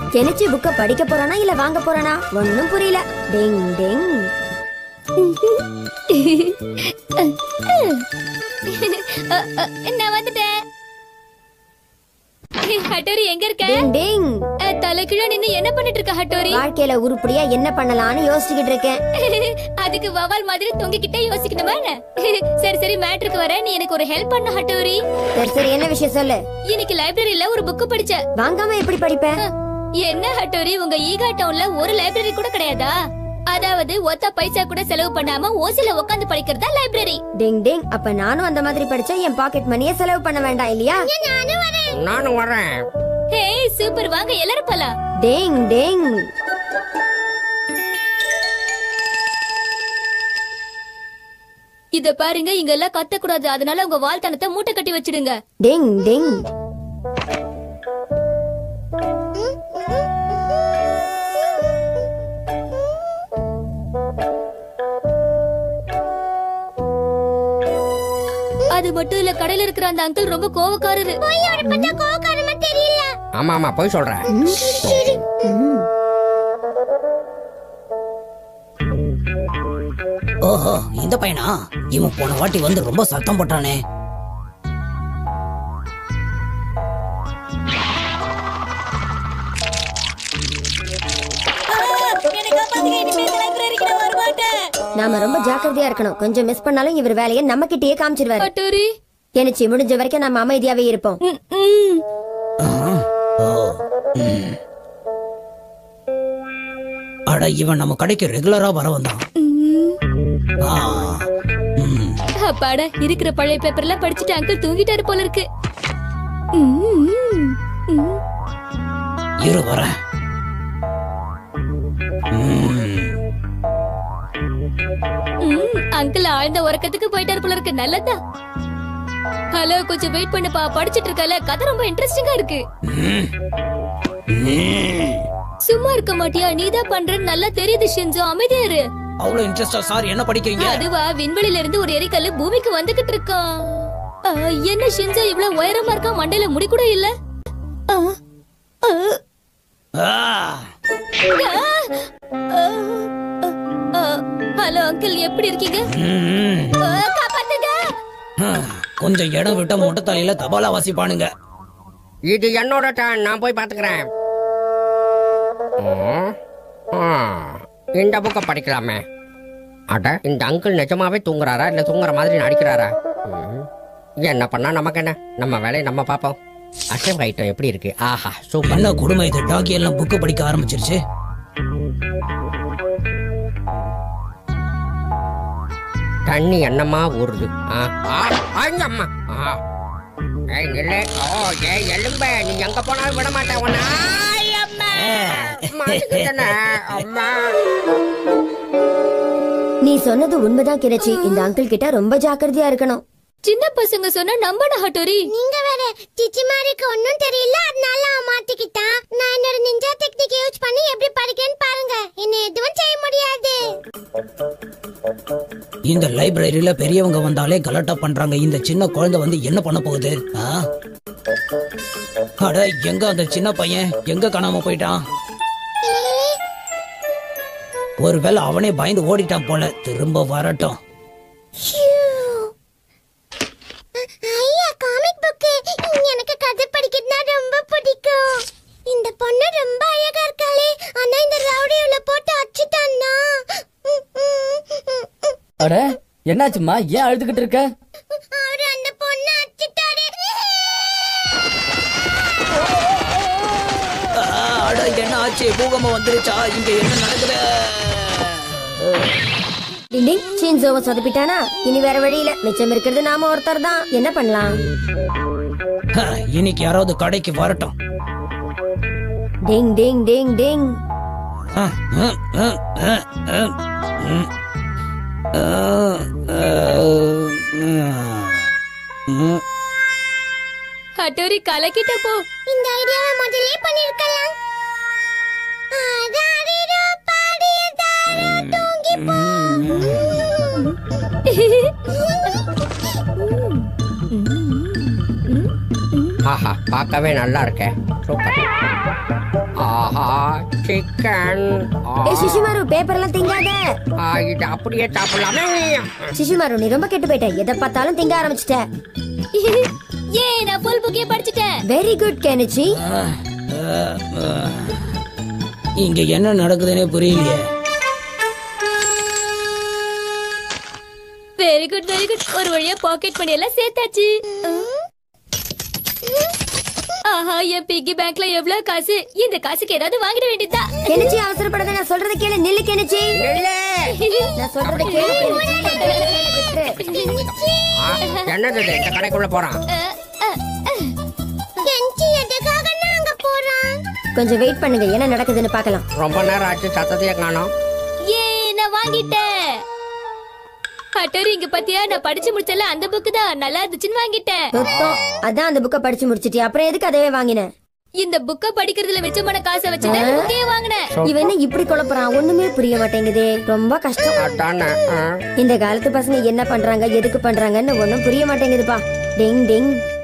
Kenichi புக்க படிக்க போறானா இல்ல வாங்க போறானா ஒண்ணும் புரியல டிங் டிங் நான் வந்துட்டேன் ஹட்டோரி எங்க இருக்க டிங் டிங் அஹ், தலைகீழா நின்னு என்ன பண்ணிட்டு இருக்க ஹட்டோரி வாழ்க்கையில உருப்படியா என்ன பண்ணலாம்னு யோசிச்சுக்கிட்டு இருக்கேன் அதுக்கு வவால் மாதிரி தொங்கிக்கிட்டே யோசிக்கணுமா என்ன? சரி சரி மேட்ருக்கு வர நீ எனக்கு ஒரு ஹெல்ப் பண்ண ஹட்டோரி சரி சரி என்ன விஷயம் சொல்லு இன்னைக்கு லைப்ரரியில ஒரு புக் படிச்ச வாங்காம எப்படி படிப்பேன் என்ன ஹட்டோரி உங்க ஈகா டவுன்ல ஒரு லைப்ரரி கூட கிடையாதா அதாவது ஒத்த பைசா கூட செலவு பண்ணாம ஓசில உட்காந்து படிக்கிறதா லைப்ரரி டிங் டிங் அப்ப நானும் அந்த மாதிரி படிச்சா என் பாக்கெட் மணியை செலவு பண்ண வேண்டாம் இல்லையா நானும் வரேன் ஹே சூப்பர் வாங்க எல்லாரும் போலாம் டிங் டிங் இத பாருங்க இங்க எல்லாம் கத்த கூடாது அதனால உங்க வாழ்த்தனத்தை மூட்டை கட்டி வச்சிடுங்க டிங் டிங் அது மட்டும் இல்ல கடையில இருக்கிற அந்த அங்கிள் ரொம்ப கோவக்காரரு கோவக்காரமா தெரியல ஆமா ஆமா போய் சொல்றேன் ஓஹோ இந்த பையனா இவன் போன வாட்டி வந்து ரொம்ப சத்தம் போட்டானே நாம ரொம்ப ஜாக்கிரதையா இருக்கணும் கொஞ்சம் மிஸ் பண்ணாலும் இவர் வேலையை நம்ம கிட்டயே காமிச்சிருவாரு ஹட்டோரி கெனிச்சு முடிஞ்ச வரைக்கும் நம்ம அமைதியாவே இருப்போம் ம், ம். ஓ ம். அட இவன் நம்ம கடைக்கு ரெகுலரா வர வந்தான் ஆ, ம். அப்பாடா இருக்கிற பழைய பேப்பர்லாம் படிச்சுட்டு அங்கிள் தூங்கிட்டாரு போல இருக்கு ம், ம், ம். இரு வரேன் ம். ம், அங்கிள் ஆழ்ந்த உறக்கத்துக்கு போயிட்டாரு போல இருக்கு நல்லதா ஹலோ கொஞ்சம் வெயிட் பண்ணுப்பா படிச்சிட்டு இருக்கல கதை ரொம்ப இன்ட்ரெஸ்டிங்கா இருக்கு ம். ம். சும்மா இருக்க மாட்டியா நீதான் பண்றன்னு நல்லா தெரியுது ஷின்ஜோ அமைதியா இரு அவ்வளவு இன்ட்ரெஸ்டா சார் என்ன படிக்கிறீங்க அதுவா விண்வெளியில இருந்து ஒரு எரிக்கல்லு பூமிக்கு வந்துகிட்டு இருக்கான் ஆ, என்ன ஷின்ஜோ இவ்வளவு உயரமா இருக்கா மண்டையில முடி கூட இல்ல ஆ, ஆ, ஆ. ஆ, ஆ, ஆ. ஹலோ அங்கிள் எப்படி இருக்கீங்க ம். ஆ, காப்பாத்துங்க ம். கொஞ்சம் இடம் விட்ட மொட்டை தலையில தபாலா வாசிப்பானுங்க இது என்னோட டர்ன் நான் போய் பாத்துக்கிறேன் ம், ஆ, இந்த புக்கை படிக்கலாமே அட இந்த அங்கிள் நிஜமாவே தூங்குறாரா இல்ல தூங்குற மாதிரி நடிக்கிறாரா ம், என்ன பண்ணா நமக்கு என்ன நம்ம வேலையை நம்ம பார்ப்போம் அசைவ ஐட்டம் எப்படி இருக்கு ஆஹா சூப்பர் என்ன கொடுமை இது டாக்கி எல்லாம் புக்கு படிக்க ஆரம்பிச்சிருச்சு தண்ணி என்னமா ஊறுது ஆ, ஆ, ஐங்க அம்மா ஆ. ஏய் நில்லு ஓ ஏய் எலும்ப நீ எங்க போனாலும் விட மாட்டேன் உன்னை. ஆய், அம்மா. மாட்டிக்கிட்டேனே, அம்மா நீ சொன்னது உண்மைதான் கிரச்சி இந்த அங்கிள் கிட்ட ரொம்ப ஜாக்கிரதையா இருக்கணும் சின்ன பசங்க சொன்னா நம்பன ஹட்டோரி நீங்க வேற சிச்சிமாரிக்கு ஒன்னும் தெரியல அதனால அவன் மாட்டிக்கிட்டான் நான் என்னோட நிஞ்சா டெக்னிக் யூஸ் பண்ணி எப்படி படிக்கிறேன்னு பாருங்க என்ன எதுவும் செய்ய முடியாது இந்த லைப்ரரியில பெரியவங்க வந்தாலே கலாட்டா பண்றாங்க இந்த சின்ன குழந்தை வந்து என்ன பண்ண போகுது ஆ? அட எங்க அந்த சின்ன பையன் எங்க காணாம போயிட்டான் ஒருவேளை அவனே பயந்து ஓடிட்டான் போல திரும்ப வரட்டும் ஐயா காமிக் புக்கு எனக்கு கதை படிக்கிறதுனா ரொம்ப பிடிக்கும் இந்த பொண்ணு ரொம்ப அழகா இருக்காளே ஆனா இந்த ரவுடி உள்ள போட்டு அச்சுட்டான்னா அட என்னாச்சும்மா ஏன் அழுதுகிட்டு இருக்க அவரு அந்த பொண்ணு அச்சுட்டாரு ஆ, அட என்ன ஆச்சு பூகம்பம் வந்துருச்சா இங்க என்ன நடக்குது டிங் டிங் ஷின்சோவை சொதப்பிட்டானா இனி வேற வழி இல்ல மிச்சம் இருக்கிறது நாம ஒருத்தர் தான் என்ன பண்ணலாம் ஹ, இன்னைக்கு யாராவது கடைக்கு வரட்டும் டிங் டிங் டிங் டிங் ஆ, ஆ, ஆ, ஆ, ஆ, ம். ஆ, ஆ, ம். ஹட்டோரி கலக்கிட்ட போ இந்த ஐடியாவை முதல்லே பண்ணிருக்கலாம் ஆராரிரோ பாடியதாரோ தூங்கி போ ஆஹா பார்க்கவே நல்லா இருக்கே சூப்பர் ஆ ஆஹா சிக்கன் ஏ சிசுமாரு பேப்பர் எல்லாம் திங்காத இது அப்படியே சாப்பிடலாமே சிசுமாரு நீ ரொம்ப கெட்டு போயிட்ட எதை பார்த்தாலும் திங்க ஆரம்பிச்சிட்ட ஏ நான் ஃபுல் புக்கே படிச்சிட்டேன் வெரி குட் கெனிச்சி இங்க என்ன நடக்குதுன்னே புரியலையே வெரி குட் வெரி குட் ஒரு வழியா பாக்கெட் மணி எல்லாம் சேர்த்தாச்சு ஆஹா என் பிக்கி பேங்க்ல எவ்வளவு காசு இந்த காசுக்கு ஏதாவது வாங்கிட வேண்டியதா கெனிச்சி அவசரப்படாத நான் சொல்றத கேளு நில்லு கெனிச்சி நான் சொல்றத கேளு கெனிச்சி. என்னது இது? இந்த கடைக்குள்ள போறான் கெஞ்சி எதுக்காக நாங்க போறோம் கொஞ்சம் வெயிட் பண்ணுங்க என்ன நடக்குதுன்னு பார்க்கலாம் ரொம்ப நேரம் ஆச்சு சத்தத்தையே காணோம் ஏ நான் வாங்கிட்டேன் அட்டரி இங்க பாத்தியா நான் படிச்சு முடிச்சல அந்த புக்கு தான் நல்லா இருந்துச்சுன்னு வாங்கிட்டேன் சுத்தம் அதான் அந்த புக்கை படிச்சு முடிச்சிட்டியா அப்புறம் எதுக்கு அதவே வாங்கினேன் இந்த புக்க படிக்கிறதுல மிச்சமான காசை வச்சுதான் புக்கே வாங்கினேன் இவன் என்ன இப்படி குழப்பறான் ஒண்ணுமே புரிய மாட்டேங்குதே ரொம்ப கஷ்டம் அதானே ஆ. இந்த காலத்து பசங்க என்ன பண்றாங்க எதுக்கு பண்றாங்கன்னு ஒண்ணும் புரிய மாட்டேங்குதுப்பா டிங் டிங்